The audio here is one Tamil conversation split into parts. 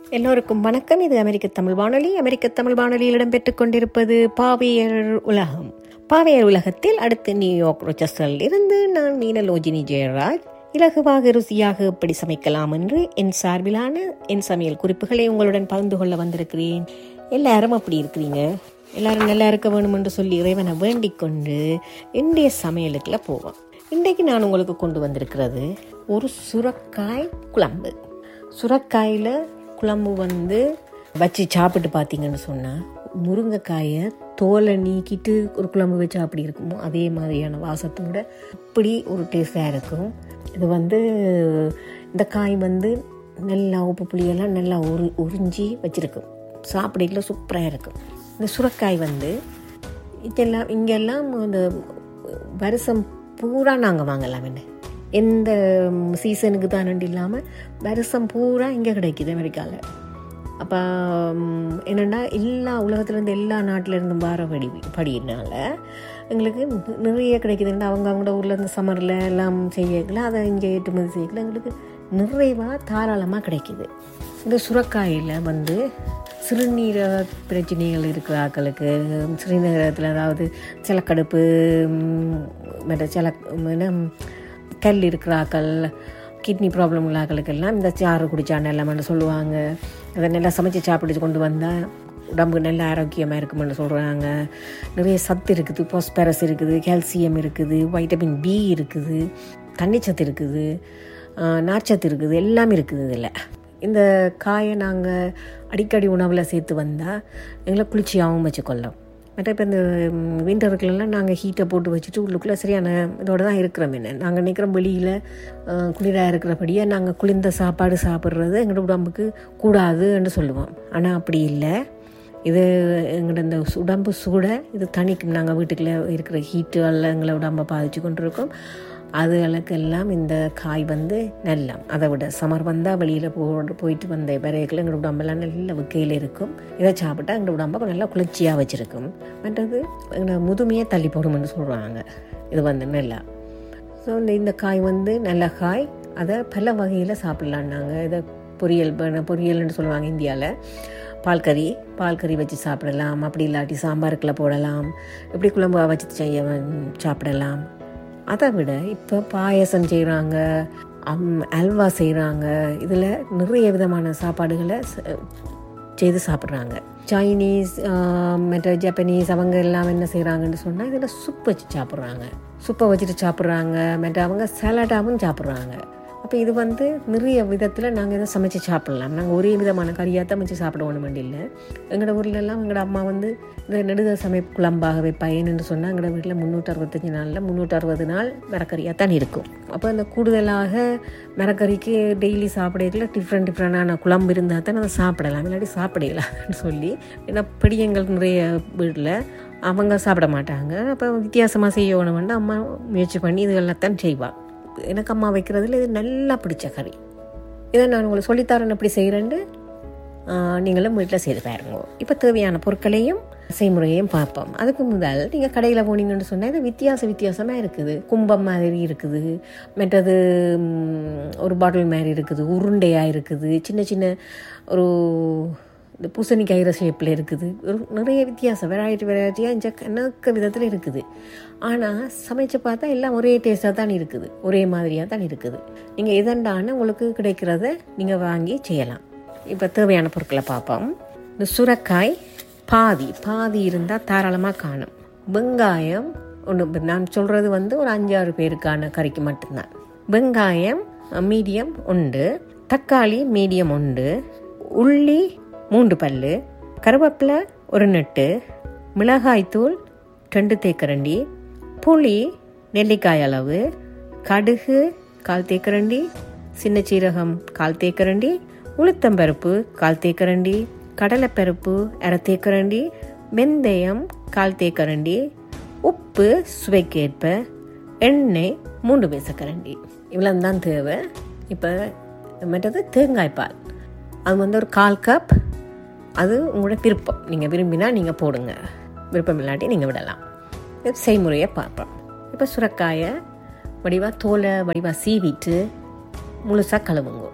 எல்லோருக்கும் வணக்கம் இது அமெரிக்க தமிழ் வானொலி அமெரிக்க தமிழ் வானொலியில் இடம்பெற்றுக் கொண்டிருப்பது பாவியர் உலகம் பாவியர் உலகத்தில் அடுத்து நியூயார்க் ரொச்சஸ்டரில் இருந்து நான் மீனலோஜினி ஜெயராஜ் இலகுவாக ருசியாக எப்படி சமைக்கலாம் என்று என் சார்பிலான என் சமையல் குறிப்புகளை உங்களுடன் பகிர்ந்து கொள்ள வந்திருக்கிறேன் எல்லாரும் அப்படி இருக்கிறீங்க எல்லாரும் நல்லா இருக்க வேணும் என்று சொல்லி இறைவனை வேண்டிக் கொண்டு இன்றைய சமையலுக்குள்ள போவோம் இன்றைக்கு நான் உங்களுக்கு கொண்டு வந்திருக்கிறது ஒரு சுரக்காய் குழம்பு சுரக்காயில் குழம்பு வந்து வச்சு சாப்பிட்டு பார்த்தீங்கன்னு சொன்னால் முருங்கைக்காயை தோலை நீக்கிட்டு ஒரு குழம்பு வச்சா அப்படி இருக்குமோ அதே மாதிரியான வாசத்தோட அப்படி ஒரு டேஸ்டாக இருக்கும் இது வந்து இந்த காய் வந்து நல்லா உப்பு புளியெல்லாம் நல்லா உரி உறிஞ்சி வச்சுருக்கும் சாப்பிடல சூப்பராக இருக்கும் இந்த சுரக்காய் வந்து இதெல்லாம் இங்கெல்லாம் இந்த வருஷம் பூரா நாங்கள் வாங்கலாம் என்ன எந்த சீசனுக்கு தான் இல்லாமல் வருஷம் பூரா இங்கே கிடைக்குது அமெரிக்காவில் அப்போ என்னென்னா எல்லா உலகத்துலேருந்து எல்லா நாட்டிலேருந்தும் வர படி படினால எங்களுக்கு நிறைய கிடைக்குதுன்னா அவங்க அவங்களோட ஊரில் இருந்து சம்மரில் எல்லாம் செய்யல அதை இங்கே ஏற்றுமதி செய்யல எங்களுக்கு நிறைவாக தாராளமாக கிடைக்குது இந்த சுரக்காயில் வந்து சிறுநீரக பிரச்சனைகள் இருக்கிற ஆக்களுக்கு சிறுநீரகத்தில் அதாவது சிலக்கடுப்பு மற்ற சில என்ன கல் இருக்கிற ஆக்கள் கிட்னி ப்ராப்ளம் உள்ள ஆக்களுக்கெல்லாம் இந்த சாறு குடித்தா நல்லமான்னு சொல்லுவாங்க அதை நல்லா சமைச்சு சாப்பிட்டு கொண்டு வந்தால் உடம்பு நல்ல ஆரோக்கியமாக இருக்குமென்னு சொல்கிறாங்க நிறைய சத்து இருக்குது பாஸ்பரஸ் இருக்குது கால்சியம் இருக்குது வைட்டமின் பி இருக்குது தண்ணிச்சத்து இருக்குது நார்ச்சத்து இருக்குது எல்லாமே இருக்குது இதில் இந்த காயை நாங்கள் அடிக்கடி உணவில் சேர்த்து வந்தால் எங்களை குளிர்ச்சியாகவும் வச்சுக்கொள்ளோம் மற்ற இப்போ இந்த விண்டருக்குலாம் நாங்கள் ஹீட்டை போட்டு வச்சுட்டு உள்ளுக்குள்ளே சரியான இதோட தான் இருக்கிறோம் என்ன நாங்கள் நினைக்கிறோம் வெளியில் குளிராக இருக்கிறபடியே நாங்கள் குளிர்ந்த சாப்பாடு சாப்பிட்றது எங்களோட உடம்புக்கு கூடாதுன்னு சொல்லுவோம் ஆனால் அப்படி இல்லை இது எங்களோட இந்த உடம்பு சூட இது தணிக்கும் நாங்கள் வீட்டுக்குள்ளே இருக்கிற ஹீட்டுகளில் எங்களை உடம்பை பாதிச்சு கொண்டிருக்கோம் அதுகளுக்கெல்லாம் இந்த காய் வந்து நல்லம் அதை விட சமர் வந்தால் வெளியில் போ போயிட்டு வந்த விரைகள் எங்களோட உடம்பெல்லாம் நல்ல விக்கையில் இருக்கும் இதை சாப்பிட்டா எங்களோட உடம்பை நல்லா குளிர்ச்சியாக வச்சுருக்கும் மற்றது எங்களோட முதுமையை தள்ளி போடும்னு சொல்கிறாங்க இது வந்து நல்லா ஸோ இந்த இந்த காய் வந்து நல்ல காய் அதை பல வகையில் சாப்பிட்லான்னாங்க இதை பொரியல் பொரியல்னு சொல்லுவாங்க இந்தியாவில் பால் கறி பால் கறி வச்சு சாப்பிடலாம் அப்படி இல்லாட்டி சாம்பாருக்குள்ள போடலாம் இப்படி குழம்பு வச்சு செய்ய சாப்பிடலாம் அதை விட இப்போ பாயசம் செய்கிறாங்க அல்வா செய்கிறாங்க இதில் நிறைய விதமான சாப்பாடுகளை செய்து சாப்பிட்றாங்க சைனீஸ் மற்ற ஜப்பனீஸ் அவங்க எல்லாம் என்ன செய்கிறாங்கன்னு சொன்னால் இதில் சூப் வச்சு சாப்பிட்றாங்க சூப்பை வச்சுட்டு சாப்பிட்றாங்க மற்ற அவங்க சலாடாகவும் சாப்பிட்றாங்க அப்போ இது வந்து நிறைய விதத்தில் நாங்கள் இதை சமைச்சு சாப்பிட்லாம் நாங்கள் ஒரே விதமான கறியாக தான் வச்சு சாப்பிடுவோம் வேண்டியில் எங்களோட ஊர்லெல்லாம் எங்களோட அம்மா வந்து இந்த நெடுத சமை குழம்பாக வைப்பாயின்னு சொன்னால் எங்களோட வீட்டில் முந்நூற்றி அறுபத்தஞ்சி நாளில் முந்நூற்றி அறுபது நாள் மரக்கறியாக தான் இருக்கும் அப்போ அந்த கூடுதலாக மரக்கறிக்கு டெய்லி சாப்பிடல டிஃப்ரெண்ட் டிஃப்ரெண்டான குழம்பு இருந்தால் தான் அதை சாப்பிடலாம் இல்லாட்டி சாப்பிடலாம்னு சொல்லி ஏன்னா படியங்கள் நிறைய வீட்டில் அவங்க சாப்பிட மாட்டாங்க அப்போ வித்தியாசமாக செய்யணும்னு அம்மா முயற்சி பண்ணி இதுகள்லாம் தான் செய்வாள் எனக்கு அம்மா வைக்கிறதுல இது நல்லா பிடிச்ச கறி இதை நான் உங்களுக்கு சொல்லித்தரேன் எப்படி செய்கிறேன்னு நீங்களும் வீட்டில் செய்து பாருங்க இப்போ தேவையான பொருட்களையும் செய்முறையையும் பார்ப்போம் அதுக்கு முதல் நீங்கள் கடையில் போனீங்கன்னு சொன்னால் இது வித்தியாச வித்தியாசமாக இருக்குது கும்பம் மாதிரி இருக்குது மற்றது ஒரு பாட்டில் மாதிரி இருக்குது உருண்டையாக இருக்குது சின்ன சின்ன ஒரு இந்த பூசணிக்காய் ஷேப்பில் இருக்குது ஒரு நிறைய வித்தியாசம் வெரைட்டி வெரைட்டியாக இந்த கணக்க விதத்தில் இருக்குது ஆனால் சமைச்சு பார்த்தா எல்லாம் ஒரே டேஸ்ட்டாக தான் இருக்குது ஒரே மாதிரியாக தான் இருக்குது நீங்கள் எதண்டான உங்களுக்கு கிடைக்கிறத நீங்கள் வாங்கி செய்யலாம் இப்போ தேவையான பொருட்களை பார்ப்போம் இந்த சுரக்காய் பாதி பாதி இருந்தால் தாராளமாக காணும் வெங்காயம் ஒன்று நான் சொல்கிறது வந்து ஒரு அஞ்சாறு பேருக்கான கறிக்கு மட்டும்தான் வெங்காயம் மீடியம் உண்டு தக்காளி மீடியம் உண்டு உள்ளி மூன்று பல்லு கருவேப்பிலை ஒரு நெட்டு மிளகாய்த்தூள் ரெண்டு தேக்கரண்டி புளி நெல்லிக்காய் அளவு கடுகு கால் தேக்கரண்டி சின்ன சீரகம் கால் தேக்கரண்டி உளுத்தம்பருப்பு கால் தேக்கரண்டி கடலைப்பருப்பு அரை தேக்கரண்டி வெந்தயம் கால் தேக்கரண்டி உப்பு சுவைக்கேற்ப எண்ணெய் மூன்று பேசக்கரண்டி இவ்வளோ தான் தேவை இப்போ மற்றது தேங்காய் பால் அது வந்து ஒரு கால் கப் அது உங்களோட விருப்பம் நீங்கள் விரும்பினா நீங்கள் போடுங்க விருப்பம் இல்லாட்டி நீங்கள் விடலாம் செய்முறையை பார்ப்போம் இப்போ சுரக்காயை வடிவாக தோலை வடிவாக சீவிட்டு முழுசாக கழுவுங்க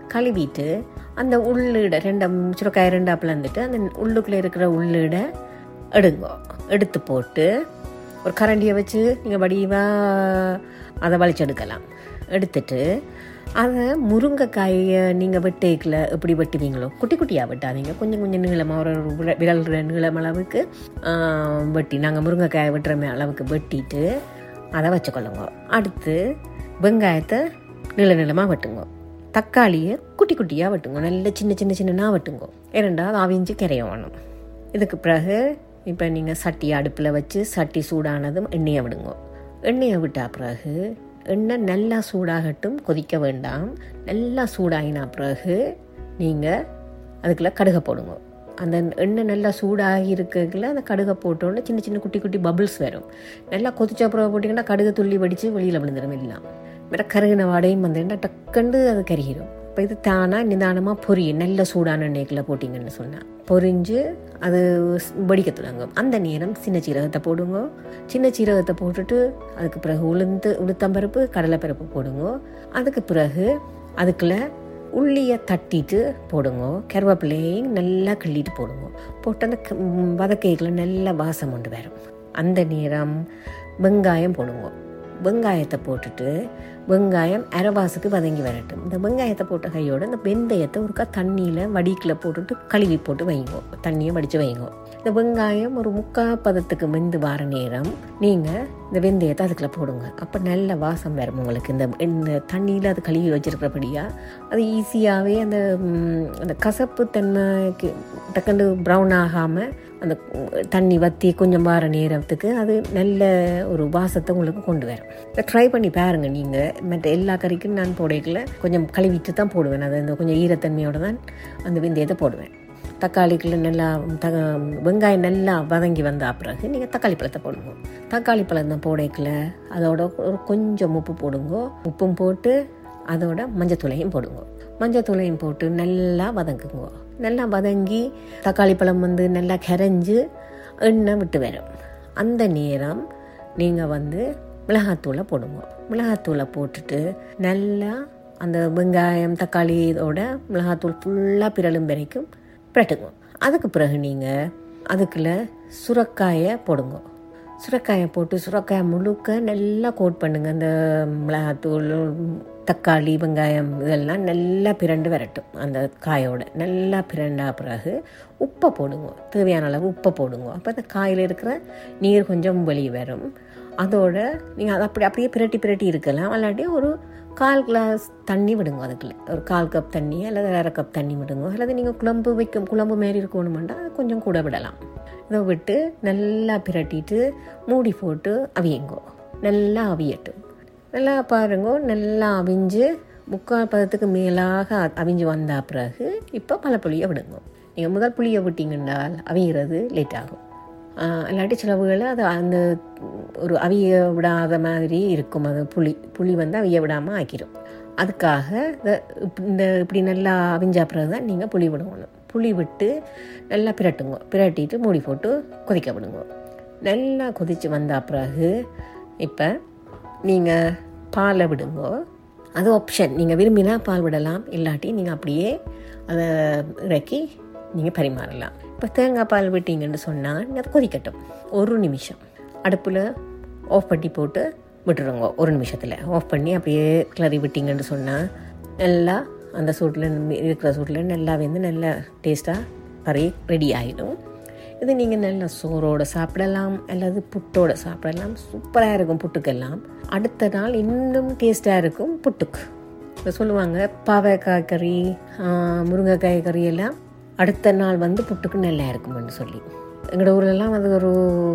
கழுவிட்டு அந்த உள்ளீட ரெண்டு சுரக்காய் ரெண்டா பிளந்துட்டு அந்த உள்ளுக்குள்ளே இருக்கிற உள்ளீட எடுங்க எடுத்து போட்டு ஒரு கரண்டியை வச்சு நீங்கள் வடிவாக அதை வலிச்செடுக்கலாம் எடுத்துட்டு அதை முருங்கைக்காயை நீங்கள் வெட்டேக்கில் எப்படி வெட்டுவீங்களோ குட்டி குட்டியாக வெட்டாதீங்க கொஞ்சம் கொஞ்சம் நீளமாக ஒரு ஒரு விர- விரல் நீளம் அளவுக்கு ஆ, வெட்டி நாங்கள் முருங்கைக்காயை வெட்டுற மே- அளவுக்கு வெட்டிட்டு அதை வச்சுக்கொள்ளுங்க அடுத்து வெங்காயத்தை நீள நீளமாக வெட்டுங்க தக்காளியை குட்டி குட்டியாக வெட்டுங்க நல்ல சின்ன சின்ன சின்னனா வெட்டுங்க ஏனண்டா அது அவிஞ்சு கரையும் வேணும் இதுக்கு பிறகு இப்போ நீங்கள் சட்டி அடுப்பில் வச்சு சட்டி சூடானதும் எண்ணெயை விடுங்க எண்ணெயை விட்டா பிறகு எண்ணெய் நல்லா சூடாகட்டும் கொதிக்க வேண்டாம் நல்லா சூடாகினா பிறகு நீங்கள் அதுக்குள்ள கடுகை போடுங்க அந்த எண்ணெய் நல்லா சூடாகி இருக்கக்குள்ள அந்த கடுகை போட்டோன்னே சின்ன சின்ன குட்டி குட்டி பபிள்ஸ் வரும் நல்லா கொதிச்ச அப்புறம் போட்டிங்கன்னா கடுகு துள்ளி வடித்து வெளியில் விழுந்துடும் எல்லாம் வேற கருகின வாடையும் வந்தேன்னா டக்குண்டு அது கருகிடும் இப்போ இது தானாக நிதானமாக பொரியும் நல்ல சூடான எண்ணெய்க்குள்ள போட்டிங்கன்னு சொன்னால் பொரிஞ்சு அது ஸ்- வெடிக்க தொடங்கும் அந்த நேரம் சின்ன சீரகத்தை போடுங்க சின்ன சீரகத்தை போட்டுட்டு அதுக்கு பிறகு உளுந்து உளுத்தம்பருப்பு கடலைப்பருப்பு போடுங்க அதுக்கு பிறகு அதுக்குள்ள உள்ளியை தட்டிட்டு போடுங்க கருவேப்பிலையும் நல்லா கிள்ளிட்டு போடுங்க போட்டு அந்த க- ம், வதக்கைக்குள்ள நல்ல வாசம் கொண்டு வரும் அந்த நேரம் வெங்காயம் போடுங்க வெங்காயத்தை போட்டுட்டு வெங்காயம் அரைவாசுக்கு வதங்கி வரட்டும் இந்த வெங்காயத்தை போட்ட கையோட இந்த வெந்தயத்தை ஒருக்கா தண்ணியில் வடிக்கில் போட்டுட்டு கழுவி போட்டு வைங்கோ தண்ணியை வடித்து வைங்கோ இந்த வெங்காயம் ஒரு முக்கா பதத்துக்கு வெந்து வர நேரம் நீங்கள் இந்த வெந்தயத்தை அதுக்குள்ள போடுங்க அப்போ நல்ல வாசம் வரும் உங்களுக்கு இந்த இந்த தண்ணியில் அது கழுவி வச்சிருக்கிறபடியா அது ஈஸியாகவே அந்த ம், அந்த கசப்பு தன்மைக்கு டக்குண்டு ப்ரௌன் ஆகாமல் அந்த தண்ணி வற்றி கொஞ்சம் வார நேரத்துக்கு அது நல்ல ஒரு வாசத்தை உங்களுக்கு கொண்டு வரும் இதை ட்ரை பண்ணி பாருங்க நீங்கள் மற்ற எல்லா கறிக்கும் நான் போடையில் கொஞ்சம் கழுவிட்டு தான் போடுவேன் அது அந்த கொஞ்சம் ஈரத்தன்மையோட தான் அந்த வெந்தயத்தை போடுவேன் தக்காளிக்குள்ள நல்லா த வெங்காயம் நல்லா வதங்கி வந்த பிறகு நீங்கள் தக்காளி பழத்தை போடுங்க தக்காளி பழம் தான் போடைக்குள்ள அதோட ஒரு கொஞ்சம் உப்பு போடுங்க உப்பும் போட்டு அதோட மஞ்சத்தூளையும் போடுங்க மஞ்சத்தூளையும் போட்டு நல்லா வதக்குங்க நல்லா வதங்கி தக்காளி பழம் வந்து நல்லா கரைஞ்சு எண்ணெய் விட்டு வரும் அந்த நேரம் நீங்கள் வந்து மிளகாத்தூளை போடுங்க மிளகாத்தூளை போட்டுட்டு நல்லா அந்த வெங்காயம் தக்காளி இதோட மிளகாத்தூள் ஃபுல்லாக பிறலும் வரைக்கும் பிரட்டுங்க அதுக்கு பிறகு நீங்கள் அதுக்குள்ள சுரக்காயை போடுங்க சுரக்காயை போட்டு சுரக்காயை முழுக்க நல்லா கோட் பண்ணுங்க அந்த மிளகாத்தூள் தக்காளி வெங்காயம் இதெல்லாம் நல்லா பிரண்டு வரட்டும் அந்த காயோட நல்லா பிரண்டா பிறகு உப்பை போடுங்க தேவையான அளவு உப்பை போடுங்க அப்போ அந்த காயில் இருக்கிற நீர் கொஞ்சம் வெளியே வரும் அதோட நீங்கள் அதை அப்படி அப்படியே பிரட்டி பிரட்டி இருக்கலாம் இல்லாட்டி ஒரு கால் கிளாஸ் தண்ணி விடுங்க அதுக்குள்ள ஒரு கால் கப் தண்ணி அல்லது அரை கப் தண்ணி விடுங்க அல்லது நீங்கள் குழம்பு வைக்கும் குழம்பு மாரி இருக்கணுமெண்டா கொஞ்சம் கூட விடலாம் இதை விட்டு நல்லா பிரட்டிட்டு மூடி போட்டு அவியுங்கோ நல்லா அவியட்டும் நல்லா பாருங்க நல்லா அவிஞ்சு முக்கால் பதத்துக்கு மேலாக அ- அவிஞ்சு வந்த பிறகு இப்போ பல புளியை விடுங்க நீங்கள் முதல் புளியை விட்டீங்கன்னால் அவிகிறது லேட் ஆகும் ஆஹ் இல்லாட்டி சிலவுகளை அது அந்த ஒரு அவிய விடாத மாதிரி இருக்கும் அது புளி புளி வந்து அவிய விடாமல் ஆக்கிடும் அதுக்காக இத- இப்ப- இந்த இப்படி நல்லா அவிஞ்ச பிறகு தான் நீங்கள் புளி விடணும் புளி விட்டு நல்லா பிரட்டுங்க பிரட்டிட்டு மூடி போட்டு கொதிக்க விடுங்க நல்லா கொதித்து வந்த பிறகு இப்போ நீங்கள் பாலை விடுங்க அது ஆப்ஷன் நீங்கள் விரும்பினா பால் விடலாம் இல்லாட்டி நீங்கள் அப்படியே அதை இறக்கி நீங்கள் பரிமாறலாம் இப்போ தேங்காய் பால் விட்டீங்கன்னு சொன்னால் நீங்கள் அதை கொதிக்கட்டும் ஒரு நிமிஷம் அடுப்பில் ஆஃப் பண்ணி போட்டு விட்டுருங்க ஒரு நிமிஷத்தில் ஆஃப் பண்ணி அப்படியே கிளறி விட்டீங்கன்னு சொன்னால் நல்லா அந்த சூட்டில் இருக்கிற சூட்டில் நல்லா வந்து நல்லா டேஸ்ட்டாக கறி ரெடி ஆகிடும் இது நீங்கள் நல்ல சோறோட சாப்பிடலாம் அல்லது புட்டோட சாப்பிடலாம் சூப்பராக இருக்கும் புட்டுக்கெல்லாம் அடுத்த நாள் இன்னும் டேஸ்ட்டாக இருக்கும் புட்டுக்கு இப்போ சொல்லுவாங்க பாவைக்காய் கறி ஆஹ், முருங்கைக்காய் கறி எல்லாம் அடுத்த நாள் வந்து புட்டுக்கு நல்லா இருக்கும்னு சொல்லி எங்களோட ஊர்லலாம் அது ஒரு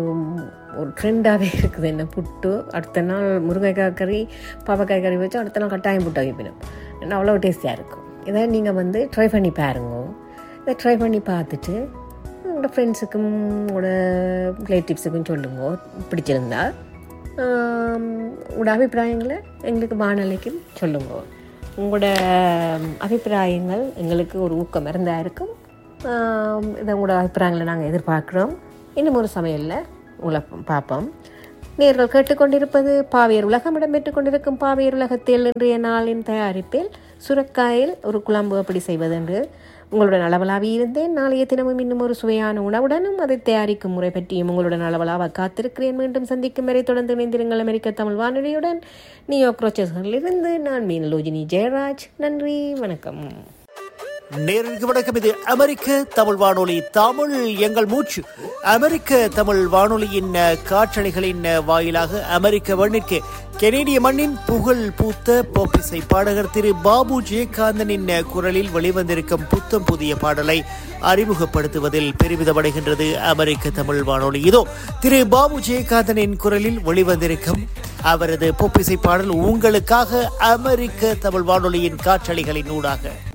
ஒரு ட்ரெண்டாகவே இருக்குது என்ன புட்டு அடுத்த நாள் முருங்கைக்காய் கறி பாவக்காய் கறி வச்சு அடுத்த நாள் கட்டாயம் புட்டு வைப்பினோம் ஏன்னா அவ்வளோ டேஸ்டியாக இருக்கும் இதை நீங்கள் வந்து ட்ரை பண்ணி பாருங்க இதை ட்ரை பண்ணி பார்த்துட்டு உங்களோட ஃப்ரெண்ட்ஸுக்கும் உங்களோட ரிலேட்டிவ்ஸுக்கும் சொல்லுங்க பிடிச்சிருந்தா ஆம், உங்களோட அபிப்பிராயங்களை எங்களுக்கு வானொலிக்கும் சொல்லுங்க உங்களோட அபிப்பிராயங்கள் எங்களுக்கு ஒரு ஊக்கம் இருந்தா இருக்கும் ஆம், இதை உங்களோட அபிப்பிராயங்களை நாங்கள் எதிர்பார்க்குறோம் இன்னும் ஒரு சமையலில் உங்களை பார்ப்போம் நேர்கள் கேட்டுக்கொண்டிருப்பது பாவியர் உலகம் இடம்பெற்றுக் கொண்டிருக்கும் பாவியர் உலகத்தில் இன்றைய நாளின் தயாரிப்பில் சுரக்காயில் ஒரு குழம்பு எப்படி செய்வதென்று உங்களுடன் அளவலாவி இருந்தேன் நாளைய தினமும் இன்னும் ஒரு சுவையான உணவுடனும் அதை தயாரிக்கும் முறை பற்றியும் உங்களுடன் அளவலாக காத்திருக்கிறேன் மீண்டும் சந்திக்கும் வரை தொடர்ந்து இணைந்திருங்கள் அமெரிக்க தமிழ் வானொலியுடன் நியோக்ரோச்சர்களிலிருந்து நான் மீனலோஜினி ஜெயராஜ் நன்றி வணக்கம் நேருக்கு வணக்கம் இது அமெரிக்க தமிழ் வானொலி தமிழ் எங்கள் மூச்சு அமெரிக்க தமிழ் வானொலியின் அஹ், காற்றலைகளின் அஹ், வாயிலாக அமெரிக்க மண்ணிற்கு கெனேடிய மண்ணின் புகழ் பூத்த போப்பிசை பாடகர் திரு பாபு ஜெயகாந்தனின் அஹ், குரலில் வெளிவந்திருக்கும் புத்தம் புதிய பாடலை அறிமுகப்படுத்துவதில் பெருமிதமடைகின்றது அமெரிக்க தமிழ் வானொலி இதோ திரு பாபு ஜெயகாந்தனின் குரலில் வெளிவந்திருக்கும் அவரது பொப்பிசை பாடல் உங்களுக்காக அமெரிக்க தமிழ் வானொலியின் காற்றலைகளின் ஊடாக